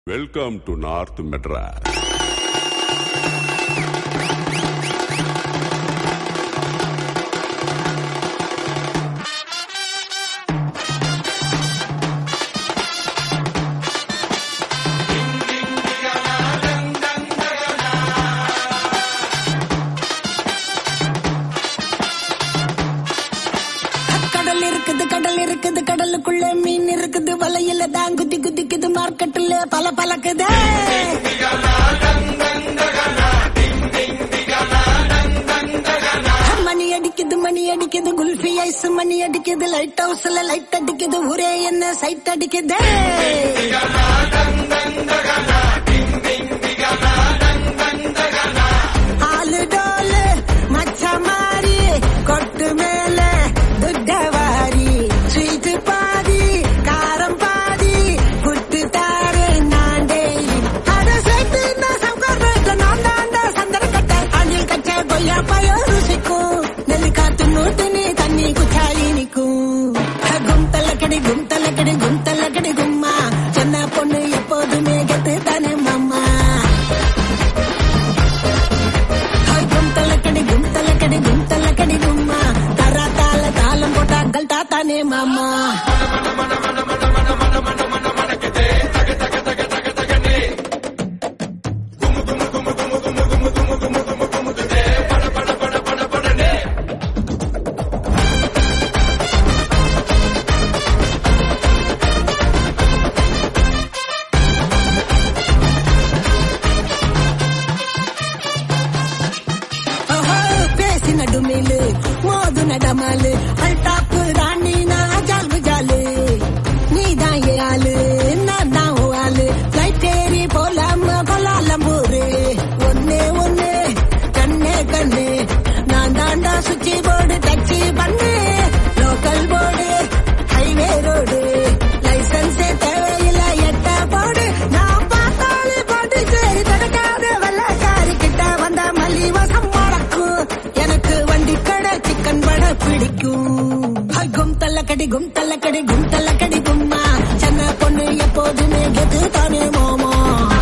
Welcome to North Madras. கடல் இருக்குது கடல் இருக்குது கடலுக்குள்ள மீன் இருக்குது வலையில தான் குதி குதிக்குது மார்க்கெட்டுல பல பழக்குது மணி அடிக்குது மணி அடிக்குது குல்ஃபி ஐஸ் மணி அடிக்குது லைட் ஹவுஸ்ல லைட் அடிக்குது ஒரே என்ன சைட் அடிக்குது ஆளு டோலு மச்ச மாறி கொட்டு மேல துட்டவாரி ஸ்வீட் பாதி காரம் பாதி குட்டு தாரு நான் டெய்லி அத சேர்த்து நான் சவுக்கார் நான் தாண்டா சந்தன கட்ட அணில் கச்ச கொய்யா பயம் ருசிக்கும் நெல்லு காத்து நூத்துனு தண்ணி குச்சாலி நிக்கும் குந்தல கடி குந்தல கடி குந்தல கடி கும்மா சின்ன பொண்ணு எப்போதுமே கெத்து தானே மாமா ஹாய் குந்தலக்கடி குந்தலக்கடி குந்தலக்கடி கும்மா தரா தாள தாளம் போட்டா கல்டா தானே மாமா ஓஹோ, பேசி நடுமேலு மோது நடமாலு அல்டாப்பு ராணி நான் ஜாலு ஜாலு நீ தான் ஏ ஆளு நான் தான் ஓ ஆளு ஃபிளைட் ஏறி போலாம கொலாலம்பூரு ஒன்னே ஒண்ணு கண்ணே கண்ணு நான் தாண்டா சுச்சி போர்டு டச்சி பண்ணு லோக்கல் போர்டு ஹைவே ரோடு லைசன்ஸே தேவையில்லை எட்ட போடு நான் பார்த்தாலே போட்டு சரி தடுக்காத வெள்ளக்காரி கிட்ட வந்த மலிவசம் வழக்கும் எனக்கு வண்டி கடை சிக்கன் வடை பிடிக்கும் ஹை, கும் தள்ளக்கடி கும் தள்ளக்கடி கும் தள்ளக்கடி கும்மா சின்ன பொண்ணு எப்போதுமே கெத்து தானே மாமா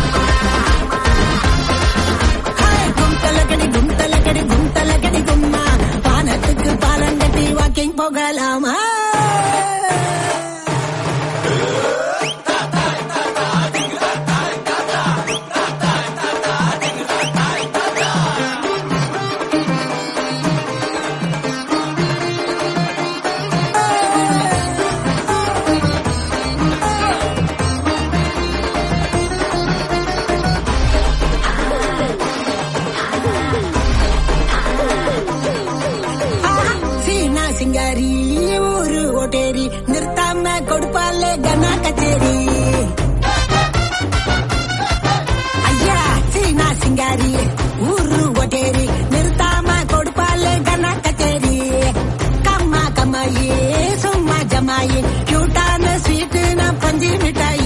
ஹை, கும் தள்ளக்கடி கும் தள்ளக்கடி கும் தள்ளக்கடி கும்மா பானத்துக்கு பாலங்கட்டி வாக்கிங் போகலாமா சீனா சிங்காரி ஊரு ஓட்டேரி நிறுத்தாம கொடுப்பாலே கனா கச்சேரி ஐயா சீனா சிங்காரி ஊரு ஓட்டேரி நிறுத்தாம கொடுப்பாலே கனா கச்சேரி கம்மா கம்மாயி சும்மா ஜமாயி கியூட்டான ஸ்வீட்டு நான் பஞ்சு மிட்டாயி